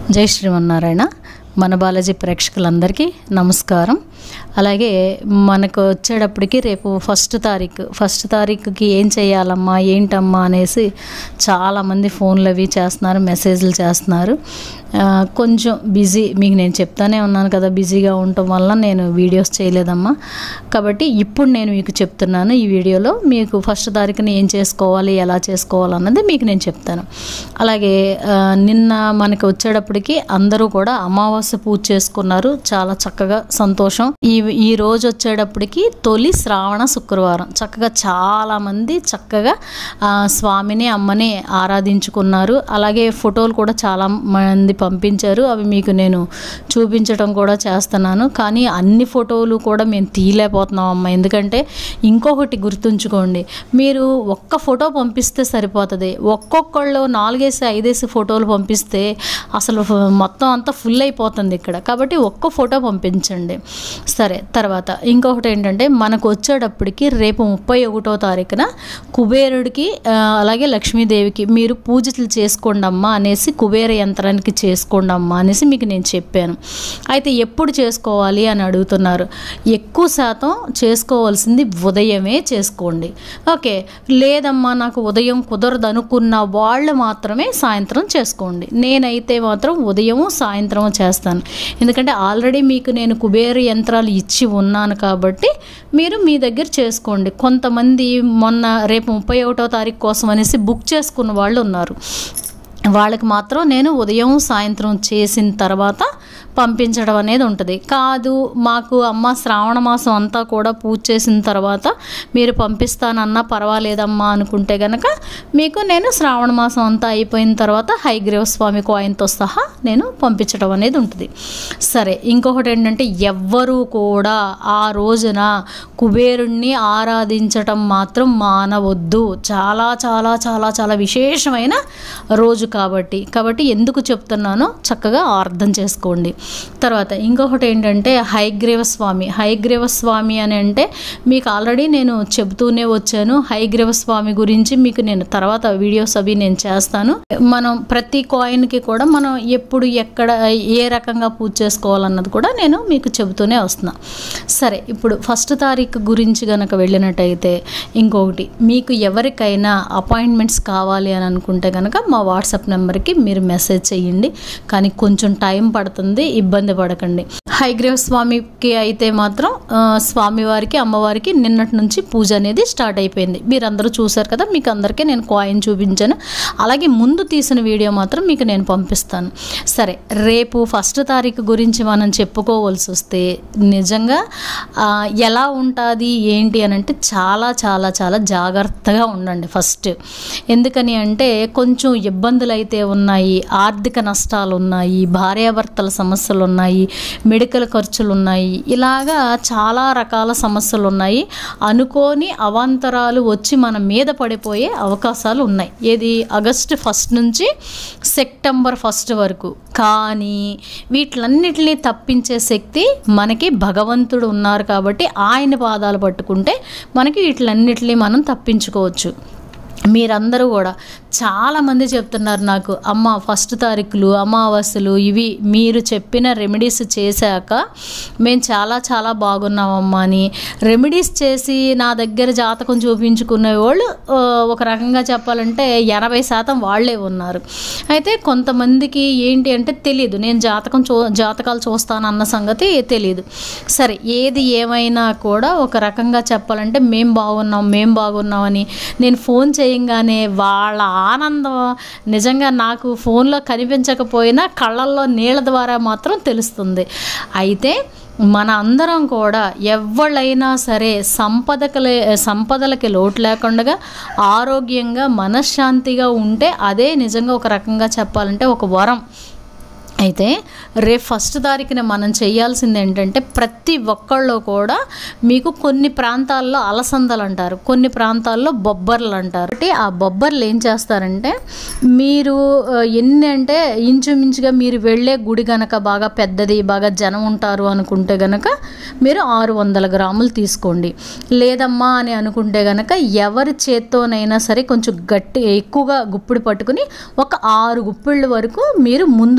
జై శ్రీమన్నారాయణ మన బాలాజీ ప్రేక్షకులందరికీ నమస్కారం అలాగే మనకు వచ్చేటప్పటికి రేపు ఫస్ట్ తారీఖు ఫస్ట్ తారీఖుకి ఏం చేయాలమ్మా ఏంటమ్మా అనేసి చాలామంది ఫోన్లు అవి చేస్తున్నారు మెసేజ్లు చేస్తున్నారు ఆ, కొంచెం బిజీ మీకు నేను చెప్తానే ఉన్నాను కదా బిజీగా ఉండటం వల్ల నేను వీడియోస్ చేయలేదమ్మా కాబట్టి ఇప్పుడు నేను మీకు చెప్తున్నాను ఈ వీడియోలో మీకు ఫస్ట్ తారీఖున ఏం చేసుకోవాలి ఎలా చేసుకోవాలన్నది మీకు నేను చెప్తాను అలాగే ఆ, నిన్న మనకి వచ్చేటప్పటికి అందరూ కూడా అమావాస్య పూజ చేసుకున్నారు చాలా చక్కగా సంతోషం ఈ ఈ రోజు వచ్చేటప్పటికి తొలి శ్రావణ శుక్రవారం చక్కగా చాలా మంది చక్కగా ఆ, స్వామిని అమ్మని ఆరాధించుకున్నారు అలాగే ఫోటోలు కూడా చాలా మంది పంపించారు అవి మీకు నేను చూపించడం కూడా చేస్తున్నాను కానీ అన్ని ఫోటోలు కూడా మేము తీయలేకపోతున్నాం అమ్మ ఎందుకంటే ఇంకొకటి గుర్తుంచుకోండి మీరు ఒక్క ఫోటో పంపిస్తే సరిపోతుంది ఒక్కొక్కళ్ళు నాలుగేసి ఐదేసి ఫోటోలు పంపిస్తే అసలు ఫ- మొత్తం అంతా ఫుల్ అయిపోతుంది ఇక్కడ కాబట్టి ఒక్క ఫోటో పంపించండి సరే తర్వాత ఇంకొకటి ఏంటంటే మనకు వచ్చేటప్పటికి రేపు ముప్పై ఒకటో తారీఖున కుబేరుడికి ఆ, అలాగే లక్ష్మీదేవికి మీరు పూజలు చేసుకోండి అమ్మా అనేసి కుబేర యంత్రానికి చేసుకోండి అమ్మా అనేసి మీకు నేను చెప్పాను అయితే ఎప్పుడు చేసుకోవాలి అని అడుగుతున్నారు ఎక్కువ శాతం చేసుకోవాల్సింది ఉదయమే చేసుకోండి ఓకే లేదమ్మా నాకు ఉదయం కుదరదు అనుకున్న వాళ్ళు మాత్రమే సాయంత్రం చేసుకోండి నేనైతే మాత్రం ఉదయం సాయంత్రం చేస్తాను ఎందుకంటే ఆల్రెడీ మీకు నేను కుబేర యంత్రాలు ఇచ్చి ఉన్నాను కాబట్టి మీరు మీ దగ్గర చేసుకోండి కొంతమంది మొన్న రేపు ముప్పై ఒకటో తారీఖు కోసం అనేసి బుక్ చేసుకున్న వాళ్ళు ఉన్నారు వాళ్ళకి మాత్రం నేను ఉదయం సాయంత్రం చేసిన తర్వాత పంపించడం అనేది ఉంటుంది కాదు మాకు అమ్మ శ్రావణ మాసం అంతా కూడా పూజ చేసిన తర్వాత మీరు పంపిస్తానన్నా పర్వాలేదమ్మా అనుకుంటే గనక మీకు నేను శ్రావణ మాసం అంతా అయిపోయిన తర్వాత హైగ్రీవ స్వామి కాయిన్తో సహా నేను పంపించడం అనేది ఉంటుంది సరే ఇంకొకటి ఏంటంటే ఎవ్వరూ కూడా ఆ రోజున కుబేరుణ్ణి ఆరాధించటం మాత్రం మానవద్దు చాలా చాలా చాలా చాలా విశేషమైన రోజు కాబట్టి కాబట్టి ఎందుకు చెప్తున్నానో చక్కగా అర్థం చేసుకోండి తర్వాత ఇంకొకటి ఏంటంటే హైగ్రీవ స్వామి హైగ్రీవ స్వామి అని అంటే మీకు ఆల్రెడీ నేను చెబుతూనే వచ్చాను హైగ్రీవ స్వామి గురించి మీకు నేను తర్వాత వీడియోస్ అవి నేను చేస్తాను మనం ప్రతి కాయిన్కి కూడా మనం ఎప్పుడు ఎక్కడ ఏ రకంగా పూజ చేసుకోవాలన్నది కూడా నేను మీకు చెబుతూనే వస్తున్నా సరే ఇప్పుడు ఫస్ట్ తారీఖు గురించి గనక వెళ్ళినట్టయితే ఇంకొకటి మీకు ఎవరికైనా అపాయింట్మెంట్స్ కావాలి అని అనుకుంటే కనుక మా వాట్సాప్ నెంబర్కి మీరు మెసేజ్ చేయండి కానీ కొంచెం టైం పడుతుంది ఇబ్బంది పడకండి హైగ్రీవ స్వామికి అయితే మాత్రం ఆ, స్వామివారికి అమ్మవారికి నిన్నటి నుంచి పూజ అనేది స్టార్ట్ అయిపోయింది మీరందరూ చూశారు కదా మీకు అందరికీ నేను కాయిన్ చూపించాను అలాగే ముందు తీసిన వీడియో మాత్రం మీకు నేను పంపిస్తాను సరే రేపు ఫస్ట్ తారీఖు గురించి మనం చెప్పుకోవాల్సి వస్తే నిజంగా ఆ, ఎలా ఉంటుంది ఏంటి అని అంటే చాలా చాలా చాలా జాగ్రత్తగా ఉండండి ఫస్ట్ ఎందుకని అంటే కొంచెం ఇబ్బందులు అయితే ఉన్నాయి ఆర్థిక నష్టాలు ఉన్నాయి భార్యాభర్తల సమస్యలు ఉన్నాయి మెడికల్ ఖర్చులు ఉన్నాయి ఇలాగా చాలా రకాల సమస్యలు ఉన్నాయి అనుకోని అవాంతరాలు వచ్చి మన మీద పడిపోయే అవకాశాలు ఉన్నాయి ఏది ఆగస్ట్ ఫస్ట్ నుంచి సెప్టెంబర్ ఫస్ట్ వరకు కానీ వీటిలన్నిటిని తప్పించే శక్తి మనకి భగవంతుడు ఉన్నారు కాబట్టి ఆయన పాదాలు పట్టుకుంటే మనకి వీటిలన్నిటిని మనం తప్పించుకోవచ్చు మీరందరూ కూడా చాలామంది చెప్తున్నారు నాకు అమ్మ ఫస్ట్ తారీఖులు అమావాస్యలు ఇవి మీరు చెప్పిన రెమెడీస్ చేశాక మేము చాలా చాలా బాగున్నామమ్మా అని రెమెడీస్ చేసి నా దగ్గర జాతకం చూపించుకునే వాళ్ళు ఆ, ఒక రకంగా చెప్పాలంటే ఎనభై శాతం వాళ్ళే ఉన్నారు అయితే కొంతమందికి ఏంటి అంటే తెలియదు నేను జాతకం చూ జాతకాలు చూస్తానన్న సంగతి తెలియదు సరే ఏది ఏమైనా కూడా ఒక రకంగా చెప్పాలంటే మేం బాగున్నాం మేం బాగున్నామని నేను ఫోన్ చేయంగానే వాళ్ళ ఆనందం నిజంగా నాకు ఫోన్లో కనిపించకపోయినా కళ్ళల్లో నీళ్ళ ద్వారా మాత్రం తెలుస్తుంది అయితే మన అందరం కూడా ఎవళ్ళైనా సరే సంపదకలే సంపదలకి లోటు లేకుండా ఆరోగ్యంగా మనశ్శాంతిగా ఉంటే అదే నిజంగా ఒక రకంగా చెప్పాలంటే ఒక వరం అయితే రేపు ఫస్ట్ తారీఖున మనం చేయాల్సింది ఏంటంటే ప్రతి ఒక్కళ్ళు కూడా మీకు కొన్ని ప్రాంతాల్లో అలసందలు అంటారు కొన్ని ప్రాంతాల్లో బొబ్బర్లు అంటారు అంటే ఆ బొబ్బర్లు ఏం చేస్తారంటే మీరు ఆ, ఎన్ని అంటే ఇంచుమించుగా మీరు వెళ్ళే గుడి గనక బాగా పెద్దది బాగా జనం ఉంటారు అనుకుంటే గనక మీరు ఆరు వందల గ్రాములు తీసుకోండి లేదమ్మా అని అనుకుంటే గనక ఎవరి చేత్తోనైనా సరే కొంచెం గట్టి ఎక్కువగా గుప్పిడి పట్టుకుని ఒక ఆరు గుప్పిళ్ళ వరకు మీరు ముందు రోజు నాడు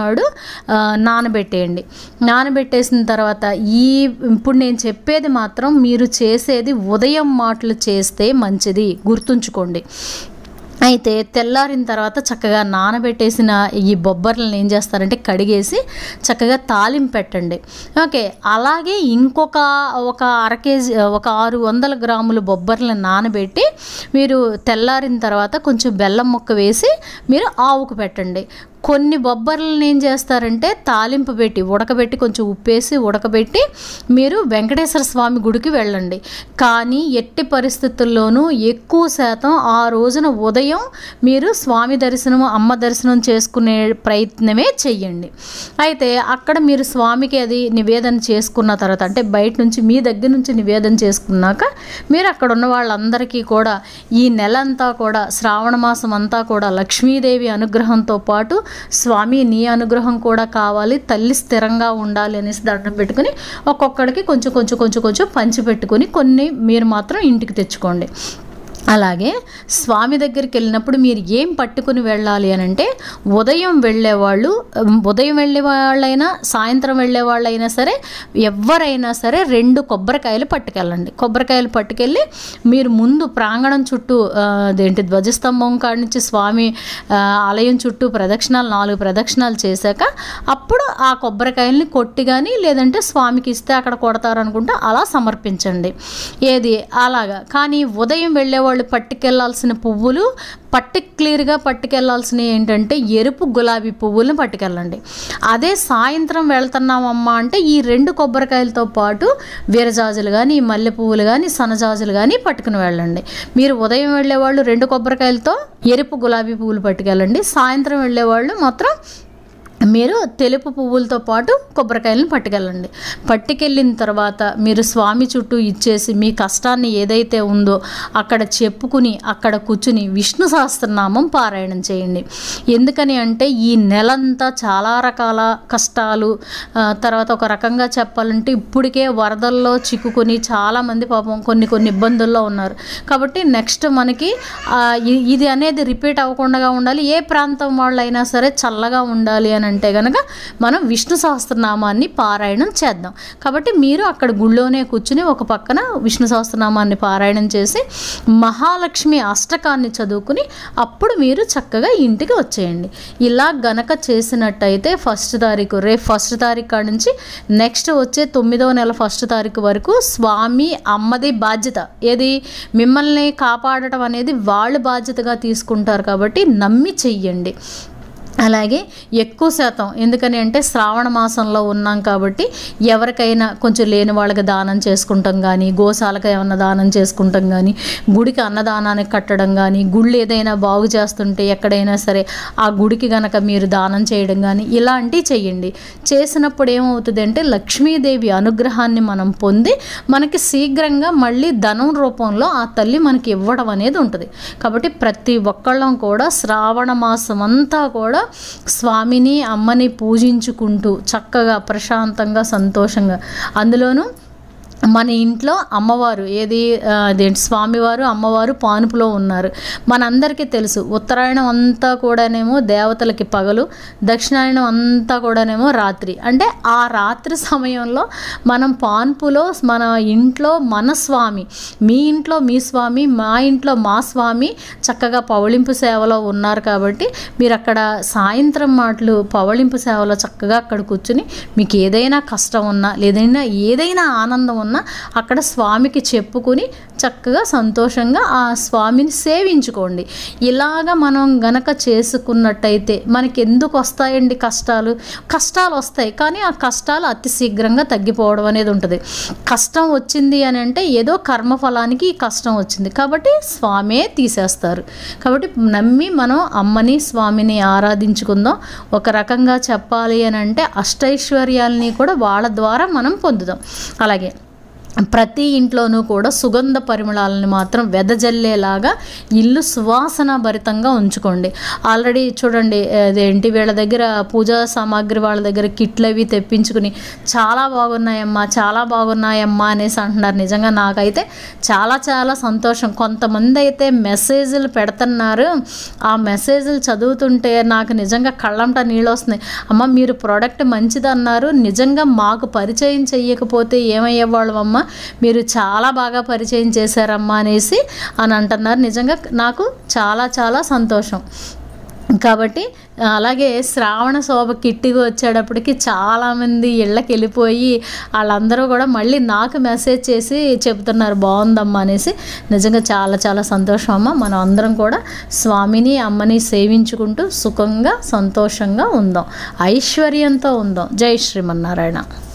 నాడు ఆ, నానబెట్టేయండి నానబెట్టేసిన తర్వాత ఈ ఇప్పుడు నేను చెప్పేది మాత్రం మీరు చేసేది ఉదయం మాటలు చేస్తే మంచిది గుర్తుంచుకోండి అయితే తెల్లారిన తర్వాత చక్కగా నానబెట్టేసిన ఈ బొబ్బర్లను ఏం చేస్తారంటే కడిగేసి చక్కగా తాలింపు పెట్టండి ఓకే అలాగే ఇంకొక ఒక అర కేజీ ఒక ఆరు వందల గ్రాములు బొబ్బర్లను నానబెట్టి మీరు తెల్లారిన తర్వాత కొంచెం బెల్లం ముక్క వేసి మీరు ఆవుకు పెట్టండి కొన్ని బొబ్బర్లను ఏం చేస్తారంటే తాలింపు పెట్టి ఉడకబెట్టి కొంచెం ఉప్పేసి ఉడకబెట్టి మీరు వెంకటేశ్వర స్వామి గుడికి వెళ్ళండి కానీ ఎట్టి పరిస్థితుల్లోనూ ఎక్కువ శాతం ఆ రోజున ఉదయం మీరు స్వామి దర్శనం అమ్మ దర్శనం చేసుకునే ప్రయత్నమే చెయ్యండి అయితే అక్కడ మీరు స్వామికి అది నివేదన చేసుకున్న తర్వాత అంటే బయట నుంచి మీ దగ్గర నుంచి నివేదన చేసుకున్నాక మీరు అక్కడ ఉన్న వాళ్ళందరికీ కూడా ఈ నెల అంతా కూడా శ్రావణ మాసం అంతా కూడా లక్ష్మీదేవి అనుగ్రహంతో పాటు స్వామి నీ అనుగ్రహం కూడా కావాలి తల్లి స్థిరంగా ఉండాలి అనేసి దండం పెట్టుకుని ఒక్కొక్కడికి కొంచెం కొంచెం కొంచెం కొంచెం పంచి పెట్టుకుని కొన్ని మీరు మాత్రం ఇంటికి తెచ్చుకోండి అలాగే స్వామి దగ్గరికి వెళ్ళినప్పుడు మీరు ఏం పట్టుకుని వెళ్ళాలి అని అంటే ఉదయం వెళ్ళేవాళ్ళు ఉమ్, ఉదయం వెళ్ళే వాళ్ళైనా సాయంత్రం వెళ్ళే వాళ్ళైనా సరే ఎవరైనా సరే రెండు కొబ్బరికాయలు పట్టుకెళ్ళండి కొబ్బరికాయలు పట్టుకెళ్ళి మీరు ముందు ప్రాంగణం చుట్టూ ఆ, అదేంటి ధ్వజస్తంభం కాడి నుంచి స్వామి ఆ, ఆలయం చుట్టూ ప్రదక్షిణాలు నాలుగు ప్రదక్షిణాలు చేశాక అప్పుడు ఆ కొబ్బరికాయల్ని కొట్టి కానీ లేదంటే స్వామికి ఇస్తే అక్కడ కొడతారు అనుకుంటే అలా సమర్పించండి ఏది అలాగా కానీ ఉదయం వెళ్ళేవాళ్ళు పట్టుకెళ్లాల్సిన పువ్వులు పర్టిక్యులర్గా పట్టుకెళ్లాల్సినవి ఏంటంటే ఎరుపు గులాబీ పువ్వులను పట్టుకెళ్ళండి అదే సాయంత్రం వెళ్తున్నామమ్మా అంటే ఈ రెండు కొబ్బరికాయలతో పాటు వీరజాజులు కానీ మల్లె పువ్వులు కానీ సన్నజాజులు కానీ పట్టుకుని వెళ్ళండి మీరు ఉదయం వెళ్ళేవాళ్ళు రెండు కొబ్బరికాయలతో ఎరుపు గులాబీ పువ్వులు పట్టుకెళ్ళండి సాయంత్రం వెళ్ళేవాళ్ళు మాత్రం మీరు తెలుపు పువ్వులతో పాటు కొబ్బరికాయలను పట్టుకెళ్ళండి పట్టుకెళ్ళిన తర్వాత మీరు స్వామి చుట్టూ ఇచ్చేసి మీ కష్టాన్ని ఏదైతే ఉందో అక్కడ చెప్పుకుని అక్కడ కూర్చుని విష్ణు సహస్రనామం పారాయణం చేయండి ఎందుకని అంటే ఈ నెలంతా చాలా రకాల కష్టాలు ఆ, తర్వాత ఒక రకంగా చెప్పాలంటే ఇప్పటికే వరదల్లో చిక్కుకొని చాలామంది పాపం కొన్ని కొన్ని ఇబ్బందుల్లో ఉన్నారు కాబట్టి నెక్స్ట్ మనకి ఆ, ఇ- ఇది అనేది రిపీట్ అవ్వకుండా ఉండాలి ఏ ప్రాంతం వాళ్ళైనా సరే చల్లగా ఉండాలి అని అంటే కనుక మనం విష్ణు సహస్రనామాన్ని పారాయణం చేద్దాం కాబట్టి మీరు అక్కడ గుళ్ళోనే కూర్చుని ఒక పక్కన విష్ణు సహస్రనామాన్ని పారాయణం చేసి మహాలక్ష్మి అష్టకాన్ని చదువుకుని అప్పుడు మీరు చక్కగా ఇంటికి వచ్చేయండి ఇలా గనక చేసినట్టయితే ఫస్ట్ తారీఖు రేపు ఫస్ట్ తారీఖు కాడ నుంచి నెక్స్ట్ వచ్చే తొమ్మిదవ నెల ఫస్ట్ తారీఖు వరకు స్వామి అమ్మది బాధ్యత ఏది మిమ్మల్ని కాపాడటం అనేది వాళ్ళు బాధ్యతగా తీసుకుంటారు కాబట్టి నమ్మి చెయ్యండి అలాగే ఎక్కువ శాతం ఎందుకని అంటే శ్రావణ మాసంలో ఉన్నాం కాబట్టి ఎవరికైనా కొంచెం లేని వాళ్ళకి దానం చేసుకుంటాం కానీ గోశాలకు ఏమన్నా దానం చేసుకుంటాం కానీ గుడికి అన్నదానానికి కట్టడం కానీ గుళ్ళు ఏదైనా బాగు చేస్తుంటే ఎక్కడైనా సరే ఆ గుడికి గనక మీరు దానం చేయడం కానీ ఇలాంటివి చెయ్యండి చేసినప్పుడు ఏమవుతుంది అంటే లక్ష్మీదేవి అనుగ్రహాన్ని మనం పొంది మనకి శీఘ్రంగా మళ్ళీ ధనం రూపంలో ఆ తల్లి మనకి ఇవ్వడం అనేది ఉంటుంది కాబట్టి ప్రతి ఒక్కళ్ళం కూడా శ్రావణ మాసం అంతా కూడా స్వామిని అమ్మని పూజించుకుంటూ చక్కగా ప్రశాంతంగా సంతోషంగా అందులోనూ మన ఇంట్లో అమ్మవారు ఏది ఆ, అదేంటి స్వామివారు అమ్మవారు పానుపులో ఉన్నారు మనందరికీ తెలుసు ఉత్తరాయణం అంతా కూడానేమో దేవతలకి పగలు దక్షిణాయనం అంతా కూడానేమో రాత్రి అంటే ఆ రాత్రి సమయంలో మనం పాన్పులో మన ఇంట్లో మన స్వామి మీ ఇంట్లో మీ స్వామి మా ఇంట్లో మా స్వామి చక్కగా పవళింపు సేవలో ఉన్నారు కాబట్టి మీరు అక్కడ సాయంత్రం మాటలు పవళింపు సేవలో చక్కగా అక్కడ కూర్చుని మీకు ఏదైనా కష్టం ఉన్నా లేదైనా ఏదైనా ఆనందం ఉన్నా అక్కడ స్వామికి చెప్పుకుని చక్కగా సంతోషంగా ఆ స్వామిని సేవించుకోండి ఇలాగ మనం గనక చేసుకున్నట్టయితే మనకి ఎందుకు వస్తాయండి కష్టాలు కష్టాలు వస్తాయి కానీ ఆ కష్టాలు అతి శీఘ్రంగా తగ్గిపోవడం అనేది ఉంటుంది కష్టం వచ్చింది అని అంటే ఏదో కర్మఫలానికి ఈ కష్టం వచ్చింది కాబట్టి స్వామే తీసేస్తారు కాబట్టి నమ్మి మనం అమ్మని స్వామిని ఆరాధించుకుందాం ఒక రకంగా చెప్పాలి అని అంటే అష్టైశ్వర్యాలని కూడా వాళ్ళ ద్వారా మనం పొందుదాం అలాగే ప్రతి ఇంట్లోనూ కూడా సుగంధ పరిమళాలను మాత్రం వెదజల్లేలాగా ఇల్లు సువాసన భరితంగా ఉంచుకోండి ఆల్రెడీ చూడండి అదేంటి వీళ్ళ దగ్గర పూజా సామాగ్రి వాళ్ళ దగ్గర కిట్లు అవి తెప్పించుకుని చాలా బాగున్నాయమ్మా చాలా బాగున్నాయమ్మా అనేసి అంటున్నారు నిజంగా నాకైతే చాలా చాలా సంతోషం కొంతమంది అయితే మెసేజ్లు పెడుతున్నారు ఆ మెసేజ్లు చదువుతుంటే నాకు నిజంగా కళ్ళంట నీళ్ళు వస్తున్నాయి అమ్మ మీరు ప్రోడక్ట్ మంచిది అన్నారు నిజంగా మాకు పరిచయం చెయ్యకపోతే ఏమయ్యేవాళ్ళం అమ్మ మీరు చాలా బాగా పరిచయం చేశారమ్మా అనేసి అని అంటున్నారు నిజంగా నాకు చాలా చాలా సంతోషం కాబట్టి అలాగే శ్రావణ శోభ కిట్టిగా వచ్చేటప్పటికి చాలామంది ఇళ్ళకి వెళ్ళిపోయి వాళ్ళందరూ కూడా మళ్ళీ నాకు మెసేజ్ చేసి చెబుతున్నారు బాగుందమ్మా అనేసి నిజంగా చాలా చాలా సంతోషం అమ్మ మనం అందరం కూడా స్వామిని అమ్మని సేవించుకుంటూ సుఖంగా సంతోషంగా ఉందాం ఐశ్వర్యంతో ఉందాం జై శ్రీమన్నారాయణ